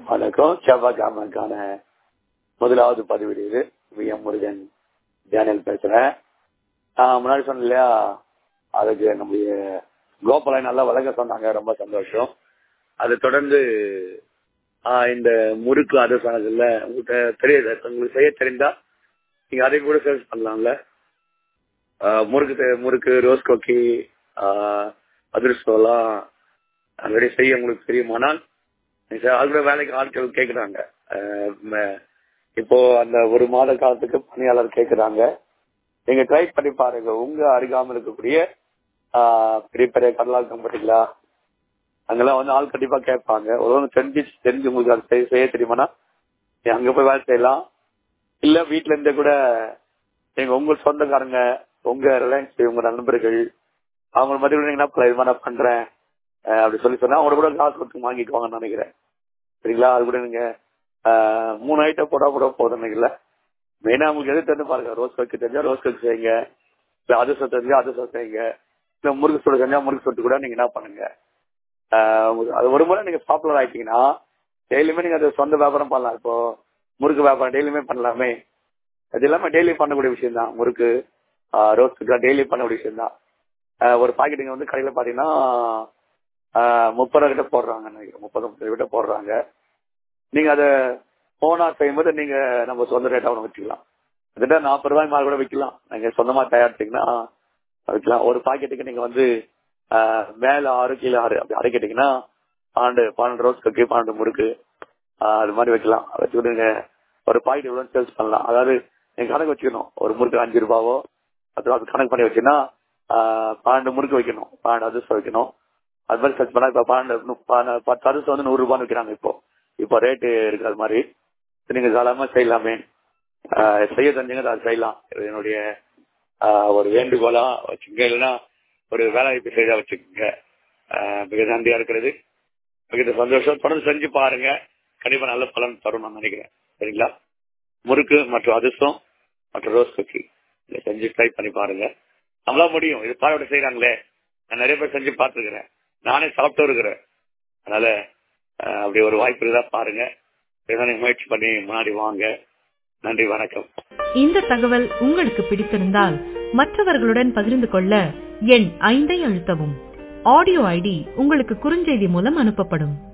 வணக்கம் செவ்வாய்க்கிழமைக்கான முதலாவது பதிவு இது வி எம் முருகன் டேனியல் பேசுறேன் நான் முன்னாடி சொன்னேன் இல்லையா அதுக்கு நம்முடைய கோபாலை நல்லா வழங்க சொன்னாங்க ரொம்ப சந்தோஷம் அதை தொடர்ந்து ஆஹ் இந்த முறுக்கு அது சொன்னதில்ல உங்கள்கிட்ட தெரியுது உங்களுக்கு செய்ய தெரிந்தா நீங்க அதை கூட சர்ச் பண்ணலாம்ல ஆஹ் முறுக்கு தெ- முறுக்கு ரோஸ் கோக்கி அதிர்ஷ்டம்லாம் ஆல்ரெடி செய்ய உங்களுக்கு தெரியுமானால் நீங்க அது கூட வேலைக்கு ஆட்கள் கேக்குறாங்க ஆஹ் ம- இப்போ அந்த ஒரு மாத காலத்துக்கு பணியாளர் கேக்குறாங்க நீங்க ட்ரை பண்ணி பாருங்க உங்க அருகாமல் இருக்கக்கூடிய ஆஹ் பெரிய பெரிய கடலால் கம்பெனிங்களா அங்கெல்லாம் வந்து ஆள் கண்டிப்பா கேட்பாங்க ஒரு தெரிஞ்சு தெரிஞ்சு உங்களுக்கு அது செய்ய- செய்ய தெரியுமானா நீங்க அங்க போய் வேலை செய்யலாம் இல்ல வீட்ல இருந்தே கூட நீங்க உங்க சொந்தக்காரங்க உங்க ரிலையன்ஸ் உங்க நண்பர்கள் அவங்க மத்தியில் நீங்க என்ன இது மாதிரி நான் பண்றேன் அஹ் அப்படி சொல்லி சொன்னா அவங்க கூட காசு கொடுத்து வாங்கிக்குவாங்கன்னு நினைக்கிறேன் சரிங்களா அது கூட நீங்க அஹ், மூணு ஐட்டம் போட்டா கூட போதும் நினைக்கல மெயினா உங்களுக்கு எது தெரிஞ்சு பாருங்க ரோஸ் கேக்கு தெரிஞ்சா ரோஸ் கேக் செய்யுங்க இல்ல அதிர்ஷ்டம் தெரிஞ்சா அதிர்ஷ்டம் செய்யுங்க இல்ல முறுக்கு சொட்டு தெரிஞ்சா முறுக்கு சொட்டு கூட நீங்க என்ன பண்ணுங்க ஆஹ் உங்களுக்கு அது ஒரு முறை நீங்க பாப்புலர் ஆயிட்டீங்கன்னா டெய்லியுமே நீங்க அது சொந்த வியாபாரம் பண்ணலாம் இப்போ முறுக்கு வியாபாரம் டெய்லியுமே பண்ணலாமே அது எல்லாமே டெய்லி பண்ணக்கூடிய விஷயம் தான் முறுக்கு ரோஸ்க்கு டெய்லி பண்ணக்கூடிய விஷயம் தான் ஒரு பாக்கெட் நீங்க வந்து கடையில பாத்தீங்கன்னா ஆஹ் முப்பது ரூபா கிட்ட போடுறாங்க நினைக்கிறேன் முப்பது முப்பது கிட்ட போடுறாங்க நீங்க அதை போனா செய்யும்போது நீங்க நம்ம சொந்த ரேட்டா ஒன்று வச்சுக்கலாம் கிட்ட நாற்பது ரூபாய் மேல கூட விற்கலாம் நீங்க சொந்தமா தயாரிச்சீங்கன்னா விற்கலாம் ஒரு பாக்கெட்டுக்கு நீங்க வந்து ஆஹ் மேல ஆறு கீழே ஆறு அப்படி அடைக்கிட்டீங்கன்னா பன்னெண்டு பன்னெண்டு ரோஸ் கக்கு பன்னெண்டு முறுக்கு ஆஹ் அது மாதிரி வைக்கலாம் வச்சுக்கிட்டு நீங்க ஒரு பாக்கெட் எவ்வளவு சேல்ஸ் பண்ணலாம் அதாவது நீங்க கணக்கு வச்சுக்கணும் ஒரு முறுக்கு அஞ்சு ரூபாவோ பத்து ரூபா கணக்கு பண்ணி வச்சுன்னா ஆஹ் பன்னெண்டு முறுக்கு வைக்கணும் பன்னெண்டு அதிர்ஷ்டம் வைக்கணும் அது மாதிரி சர்ச் பண்ணா இப்ப பன்னெண்டு நு- பன்ன- பத்து அதிர்ஷ்டம் வந்து நூறு ரூபான்னு விற்கிறாங்க இப்போ இப்போ ரேட்டு இருக்கு அது மாதிரி நீங்க தாராளமா செய்யலாமே ஆஹ் செய்ய தெரிஞ்சீங்க அதை செய்யலாம் இது என்னுடைய ஆஹ் ஒரு வேண்டுகோளா வச்சுங்க இல்லைன்னா ஒரு வேலைவாய்ப்பு செய்தா வச்சுக்கோங்க ஆஹ் மிக நன்றியா இருக்கிறது மிகுந்த சந்தோஷம் தொடர்ந்து செஞ்சு பாருங்க கண்டிப்பா நல்ல பலன் தரும் நான் நினைக்கிறேன் சரிங்களா முறுக்கு மற்றும் அதிர்ஷ்டம் மற்றும் ரோஸ் குக்கி இதை செஞ்சு ட்ரை பண்ணி பாருங்க நம்மளா முடியும் இது பாரோட செய்யறாங்களே நான் நிறைய பேர் செஞ்சு பார்த்துருக்கிறேன் நானே சாப்பிட்டு இருக்கிறேன் அதனால ஆஹ் அப்படி ஒரு வாய்ப்பு இருந்தா பாருங்க ஏதோ நீங்க முயற்சி பண்ணி முன்னாடி வாங்க நன்றி வணக்கம் இந்த தகவல் உங்களுக்கு பிடித்திருந்தால் மற்றவர்களுடன் பகிர்ந்து கொள்ள எண் ஐந்தை அழுத்தவும் ஆடியோ ஐடி உங்களுக்கு குறுஞ்செய்தி மூலம் அனுப்பப்படும்